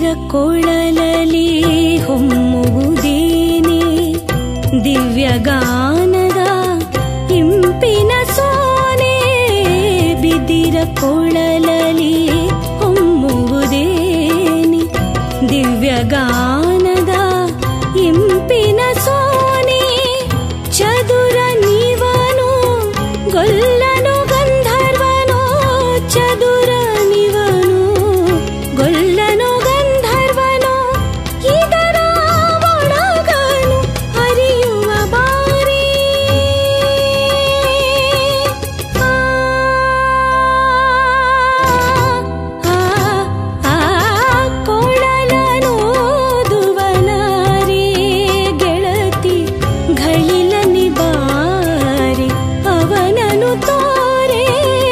ಕೊಳಲಲಿ ಹೊಮ್ಮುವುದೇನೆ ದಿವ್ಯಗಾನದ ಇಂಪಿನ ಸೋನೆ ಬಿದ್ದಿರ ಕೊಳಲಲಿ ಹೊಮ್ಮುವುದೇನೆ ದಿವ್ಯಗಾನದ ಇಂಪಿನ ಸೋನೆ ಚದುರ ನೀವನು ಗೊಲ್ಲನು ಗಂಧರ್ವನೋ ಚದುರ ನೀವನು ಗೊಲ್ಲನು ಗಂಧರ್ವನೋ ಇದರ ಒಳಗನು ಹರಿಯುವ ಬಾರಿ ಆ, ಆ, ಆ, ಕೊಳಲನೋದುವನಾರಿ ಗೆಳತಿ ಘಳಿಲ ನಿಬಾರಿ ಅವನನು ತೋರೆ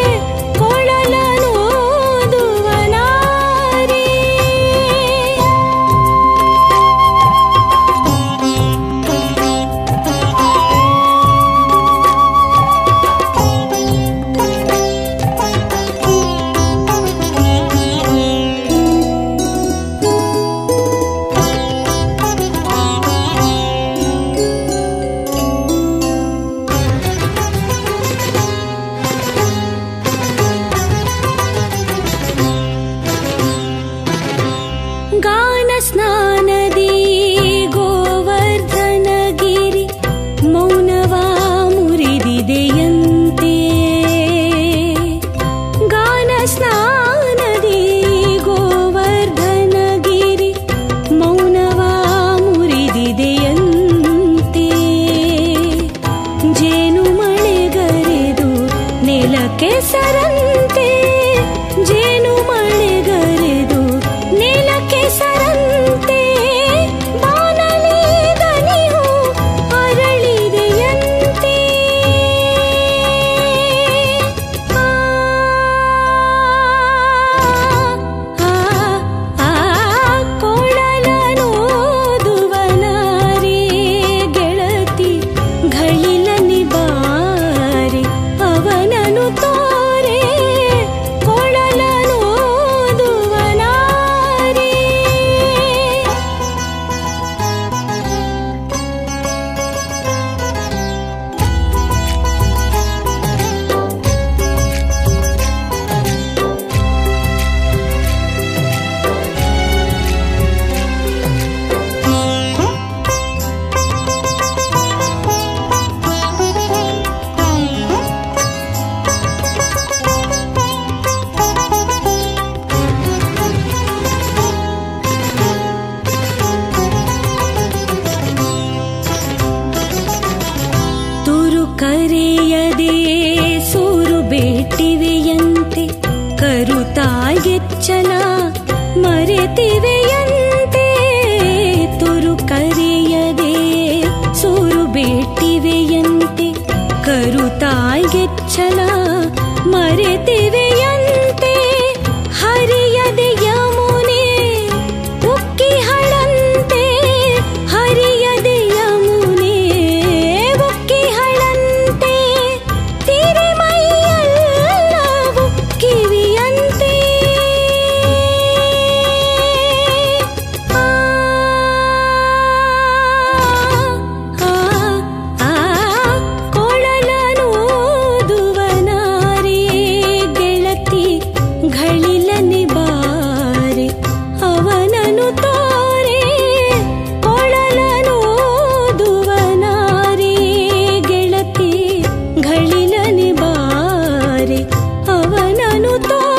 ಕೊಳಲನೋದುವನಾರಿ ಗಾನ ಸ್ನಾನದಿ ಗೋವರ್ಧನಗಿರಿ ಮೌನವ ಮುರಿದಿದೆಯಂತೆ ಗಾನ ಸ್ನಾನದಿ ಗೋವರ್ಧನಗಿರಿ ಮೌನವ ಮುರಿದಿದೆಯಂತೆ ಜೇನು ಮಳೆಗರೆದು ನೆಲಕ್ಕೆ ಸರಂತೆ ಜೇನು ಮಳೆಗರೆದು ನೆಲಕ್ಕೆ ಸರಂತೆ ಬಾನಲಿ ದನಿಯು ಅರಳಿದೆಯಂತೆ ಆ, ಆ, ಆ, ಕೊಳಲನೋದುವನಾರಿ ಗೆಳತಿ ಘಳಿಲ ನಿಬಾರಿ ಅವನನು ತೋರೆ ಕೊಳಲನೋದುವನಾರಿ ತುರು ಕರೆಯದೆ ಸೂರು ಬೇಟಿವೆಯಂತೆ ಕರುತಾಗೆಚ್ಚಲ ಮರೆತಿವೆಯಂತೆ ತುರು ಕರೆಯದೆ ಸೂರು ಬೇಟಿವೆಯಂತೆ ಕರುತಾಯ್ಗೆಚ್ಚಲ ಮರೆತಿವೆಯಂತೆ ಹರಿಯದೆ ಯಮುನೆ ಉಕ್ಕಿ ಹಳಂತೆ ಹರಿಯದೆ ಯಮುನೆ ಉಕ್ಕಿ ಹಳಂತೆ ತಿರೆಮೈಯೆಲ್ಲವೂ ಕಿವಿಯಂತೆ ಆ, ಆ, ಆ, ಕೊಳಲನೋದುವನಾರಿ ಗೆಳತಿ ಘಳಿಲ ನಿಬಾರಿ ಅವನನು ತೋರೆ ಕೊಳಲನೋದುವನಾರಿ ಗೆಳತಿ ಘಳಿಲ ನಿಬಾರಿ ಅವನನು ತೋರೆ